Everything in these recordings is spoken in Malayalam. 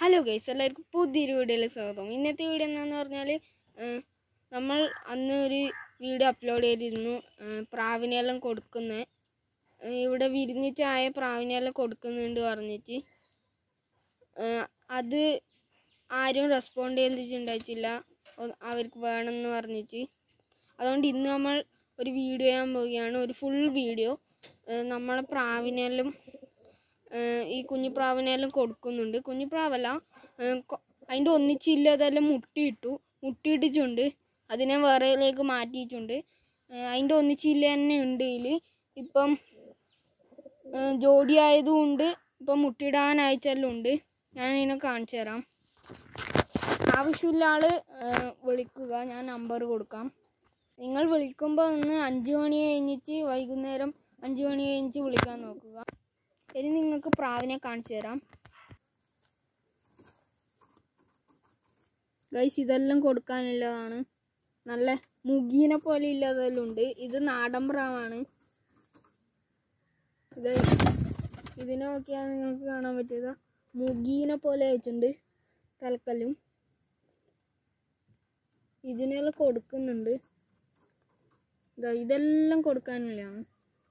ഹലോ ഗൈസ് എല്ലാവർക്കും പുതിയൊരു വീഡിയോയിലേക്ക് സ്വാഗതം ഇന്നത്തെ വീഡിയോ എന്താണെന്ന് പറഞ്ഞാൽ നമ്മൾ അന്ന് ഒരു വീഡിയോ അപ്ലോഡ് ചെയ്തിരുന്നു ഏഹ് പ്രാവിനെല്ലാം കൊടുക്കുന്ന ഇവിടെ വിരിഞ്ഞ് ചായ പ്രാവിനെല്ലാം കൊടുക്കുന്നുണ്ട് പറഞ്ഞിട്ട് ഏഹ് അത് ആരും റെസ്പോണ്ട് ചെയ്തിട്ടുണ്ടായിട്ടില്ല ഒ- അവർക്ക് വേണമെന്ന് പറഞ്ഞിട്ട് അതുകൊണ്ട് ഇന്ന് നമ്മൾ ഒരു വീഡിയോ ചെയ്യാൻ പോവുകയാണ് ഒരു ഫുൾ വീഡിയോ നമ്മളെ പ്രാവിനെല്ലാം ഏഹ് ഈ കുഞ്ഞിപ്രാവിനെല്ലാം കൊടുക്കുന്നുണ്ട് കുഞ്ഞിപ്രാവല്ല ഏഹ് കൊ- അതിൻ്റെ ഒന്നിച്ചില്ല അതെല്ലാം മുട്ടിയിട്ടു മുട്ടിയിട്ടിട്ടുണ്ട് അതിനെ വേറെയിലേക്ക് മാറ്റിയിട്ടുണ്ട് ഏഹ് അതിൻ്റെ ഒന്നിച്ചില്ല തന്നെ ഉണ്ട് ഇതിൽ ഇപ്പം ഏഹ് ജോഡി ആയതുകൊണ്ട് ഇപ്പം മുട്ടിയിടാൻ അയച്ചെല്ലാം ഉണ്ട് ഞാൻ ഇതിനെ കാണിച്ചു തരാം ആവശ്യമുള്ള ആൾ വിളിക്കുക ഞാൻ നമ്പർ കൊടുക്കാം നിങ്ങൾ വിളിക്കുമ്പോൾ ഒന്ന് അഞ്ച് മണി കഴിഞ്ഞിട്ട് വൈകുന്നേരം അഞ്ച് മണി കഴിഞ്ഞിട്ട് വിളിക്കാൻ നോക്കുക ഇനി നിങ്ങൾക്ക് പ്രാവിനെ കാണിച്ചു തരാം ഗൈസ് ഇതെല്ലാം കൊടുക്കാനുള്ളതാണ് നല്ല മുഗീനെ പോലെ ഇല്ലാതെല്ലാം ഉണ്ട് ഇത് നാടൻ പ്രാവാണ് ഇത് ഇതിനെ നോക്കിയാൽ നിങ്ങൾക്ക് കാണാൻ പറ്റിയത് മുഗീനെ പോലെ വെച്ചിട്ടുണ്ട് തലക്കല്ലും ഇതിനെല്ലാം കൊടുക്കുന്നുണ്ട് ദാ ഇതെല്ലാം കൊടുക്കാനുള്ളതാണ്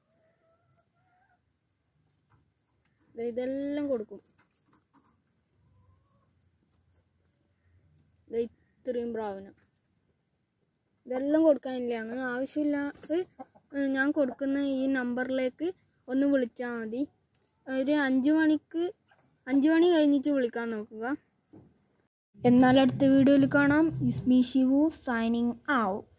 ദേ ഇതെല്ലാം കൊടുക്കും ദേ ഇത്രയും പ്രാവിന് ഇതെല്ലാം കൊടുക്കാനില്ലാണ് ആവശ്യമില്ലാത്ത ഏഹ് ഞാൻ കൊടുക്കുന്ന ഈ നമ്പറിലേക്ക് ഒന്ന് വിളിച്ചാൽ മതി ഒരു അഞ്ച് മണിക്ക് അഞ്ച് മണി കഴിഞ്ഞിട്ട് വിളിക്കാൻ നോക്കുക എന്നാൽ അടുത്ത വീഡിയോയിൽ കാണാം ഇസ്മി ഷിവു സൈനിങ് ഔട്ട്